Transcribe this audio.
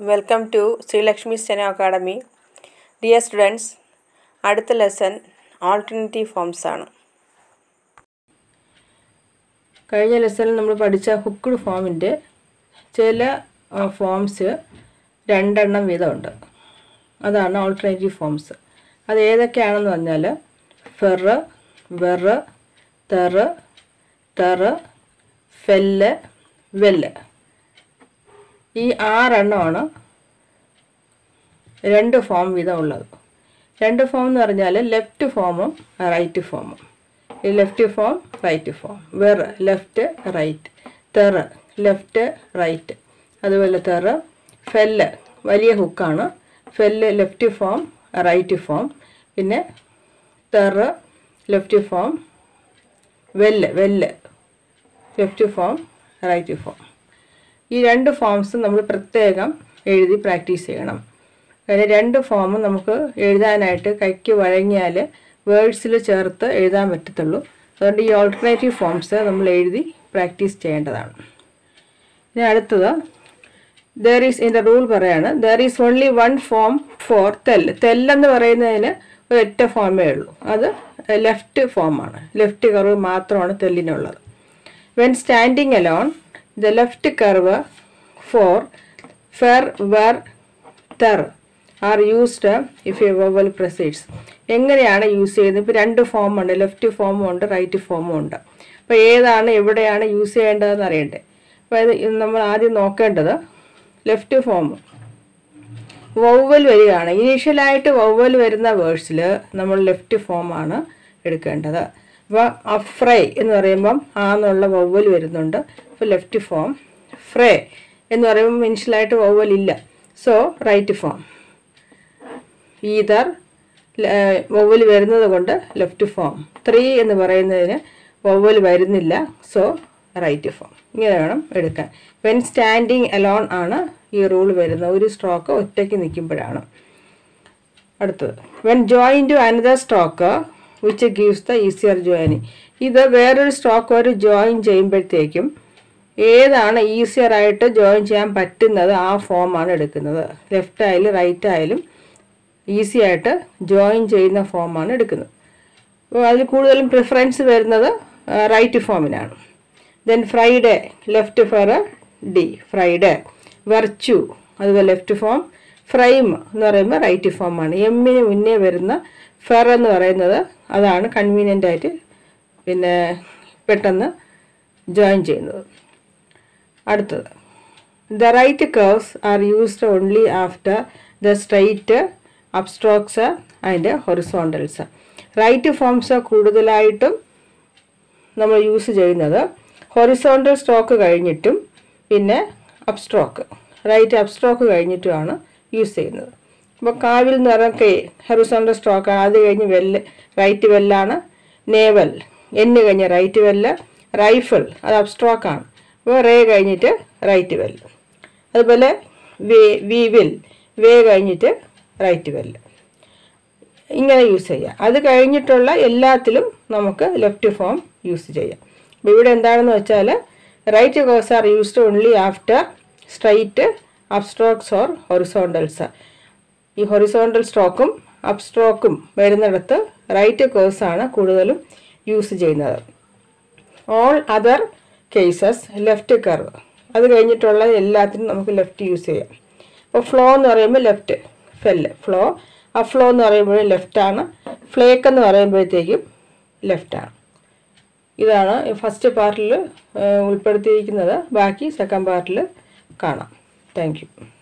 welcome to Sreelakshmi steno academy dear students അടുത്ത lesson alternative forms ആണ് കഴിഞ്ഞ ലെസണിൽ നമ്മൾ പഠിച്ച ഹുക്ക്ഡ് ഫോമിൻ്റെ ചില ഫോംസ് രണ്ടെണ്ണം വീതമുണ്ട് അതാണ് ഓൾട്ടർനേറ്റീവ് ഫോംസ് അത് ഏതൊക്കെയാണെന്ന് പറഞ്ഞാൽ ഫെറ് വെറ് തെറ് തെറ് ഫെല്ല് വെല്ല് ഈ ആറെണ്ണമാണ് രണ്ട് ഫോം വീതം ഉള്ളത് രണ്ട് ഫോം എന്ന് പറഞ്ഞാൽ ലെഫ്റ്റ് ഫോമും റൈറ്റ് ഫോമും ഈ left form right form ver left right ther left right അതുപോലെ തെറ് ഫെല്ല് വലിയ ഹുക്കാണ് fel left form right form പിന്നെ ther left form vel vel left form right form ഈ രണ്ട് ഫോംസും നമ്മൾ പ്രത്യേകം എഴുതി പ്രാക്ടീസ് ചെയ്യണം അതിന് രണ്ട് ഫോമും നമുക്ക് എഴുതാനായിട്ട് കൈക്ക് വഴങ്ങിയാൽ വേർഡ്സിൽ ചേർത്ത് എഴുതാൻ പറ്റത്തുള്ളൂ അതുകൊണ്ട് ഈ ഓൾട്ടർനേറ്റീവ് ഫോംസ് നമ്മൾ എഴുതി പ്രാക്ടീസ് ചെയ്യേണ്ടതാണ് ഇനി അടുത്തത് ദർ ഈസ് ഇതിൻ്റെ റൂൾ പറയാണ് there is only one form for thel തെല്ലെന്ന് പറയുന്നതിന് ഒരൊറ്റ ഫോമേ ഉള്ളൂ അത് ലെഫ്റ്റ് ഫോമാണ് ലെഫ്റ്റ് കർവ് മാത്രമാണ് തെല്ലിനുള്ളത് when standing alone the left curve for fer ver ther are used if a vowel proceeds എങ്ങനെയാണ് യൂസ് ചെയ്യുന്നത് ഇപ്പോൾ രണ്ട് ഫോമുണ്ട് ലെഫ്റ്റ് ഫോമും ഉണ്ട് റൈറ്റ് ഫോമും ഉണ്ട് അപ്പോൾ ഏതാണ് എവിടെയാണ് യൂസ് ചെയ്യേണ്ടതെന്ന് അറിയണ്ടേ അപ്പോൾ ഇത് നമ്മൾ ആദ്യം നോക്കേണ്ടത് ലെഫ്റ്റ് ഫോം വൗവൽ വരികയാണ് ഇനീഷ്യലായിട്ട് വൗവൽ വരുന്ന വേർഡ്സിൽ നമ്മൾ ലെഫ്റ്റ് ഫോമാണ് എടുക്കേണ്ടത് അപ്പോൾ അഫ്രൈ എന്ന് പറയുമ്പം ആ എന്നുള്ള വൗവൽ വരുന്നുണ്ട് അപ്പോൾ ലെഫ്റ്റ് ഫോം ഫ്രേ എന്ന് പറയുമ്പോൾ ഇനിഷ്യലായിട്ട് വൗവൽ ഇല്ല so right form either vowel വരുന്നത് കൊണ്ട് ലെഫ്റ്റ് ഫോം ത്രീ എന്ന് പറയുന്നതിന് വൗവൽ വരുന്നില്ല സോ റൈറ്റ് ഫോം ഇങ്ങനെ വേണം എടുക്കാൻ വെൻ സ്റ്റാൻഡിങ് അലോൺ ആണ് ഈ റൂൾ വരുന്നത് ഒരു സ്ട്രോക്ക് ഒറ്റയ്ക്ക് നിൽക്കുമ്പോഴാണ് അടുത്തത് when join to another stroke which gives the easier joining ഇത് വേറൊരു സ്ട്രോക്ക് ഒരു ജോയിൻ ചെയ്യുമ്പോഴത്തേക്കും ഏതാണ് ഈസിയർ ആയിട്ട് ജോയിൻ ചെയ്യാൻ പറ്റുന്നത് ആ ഫോമാണ് എടുക്കുന്നത് ലെഫ്റ്റ് ആയാലും റൈറ്റ് ആയാലും ഈസി ആയിട്ട് ജോയിൻ ചെയ്യുന്ന ഫോമാണ് എടുക്കുന്നത് അപ്പോൾ അതിൽ കൂടുതലും പ്രിഫറൻസ് വരുന്നത് റൈറ്റ് ഫോമിനാണ് then Friday left for the Friday virtue അതുപോലെ ലെഫ്റ്റ് ഫോം ഫ്രൈം എന്ന് പറയുമ്പോൾ റൈറ്റ് ഫോമാണ് എമ്മിന് മുന്നേ വരുന്ന ഫെർ എന്ന് പറയുന്നത് അതാണ് കൺവീനിയൻ്റ് ആയിട്ട് പിന്നെ പെട്ടെന്ന് ജോയിൻ ചെയ്യുന്നത് അടുത്തത് the right curves are used only after the straight upstrokes and horizontals right forms കൂടുതലായിട്ടും നമ്മൾ യൂസ് ചെയ്യുന്നത് ഹൊറിസോണ്ടൽ സ്ട്രോക്ക് കഴിഞ്ഞിട്ടും പിന്നെ അബ്സ്ട്രോക്ക് റൈറ്റ് അബ്സ്ട്രോക്ക് കഴിഞ്ഞിട്ടുമാണ് യൂസ് ചെയ്യുന്നത് അപ്പോൾ കാവിൽ എന്ന് പറഞ്ഞാൽ കെ ഹൊറിസോണ്ടൽ സ്ട്രോക്ക് അത് കഴിഞ്ഞ് വെല്ല് റൈറ്റ് വെല്ലാണ് നേവൽ എന്ന് കഴിഞ്ഞ് റൈറ്റ് വെല്ല് റൈഫിൾ അത് അബ്സ്ട്രോക്കാണ് അപ്പോൾ റേ കഴിഞ്ഞിട്ട് റൈറ്റ് വെല്ല് അതുപോലെ വേ വി വിൽ വേ കഴിഞ്ഞിട്ട് റൈറ്റ് വെല്ല് ഇങ്ങനെ യൂസ് ചെയ്യാം അത് കഴിഞ്ഞിട്ടുള്ള എല്ലാത്തിലും നമുക്ക് ലെഫ്റ്റ് ഫോം യൂസ് ചെയ്യാം അപ്പോൾ ഇവിടെ എന്താണെന്ന് വെച്ചാൽ right curves are used only after straight upstrokes or horizontals ഈ ഹൊറിസോണ്ടൽ സ്ട്രോക്കും അബ്സ്ട്രോക്കും വരുന്നിടത്ത് റൈറ്റ് കോഴ്സാണ് കൂടുതലും യൂസ് ചെയ്യുന്നത് all other cases left curve അത് കഴിഞ്ഞിട്ടുള്ള എല്ലാത്തിനും നമുക്ക് ലെഫ്റ്റ് യൂസ് ചെയ്യാം അപ്പോൾ ഫ്ലോ എന്ന് പറയുമ്പോൾ ലെഫ്റ്റ് ഫെല്ല് ഫ്ലോ ആ ഫ്ലോ എന്ന് പറയുമ്പോൾ ലെഫ്റ്റാണ് ഫ്ലേക്ക് എന്ന് പറയുമ്പോഴത്തേക്കും ലെഫ്റ്റാണ് ഇതാണ് ഫസ്റ്റ് പാർട്ടിൽ ഉൾപ്പെടുത്തിയിരിക്കുന്നത് ബാക്കി സെക്കൻഡ് പാർട്ടിൽ കാണാം താങ്ക് യു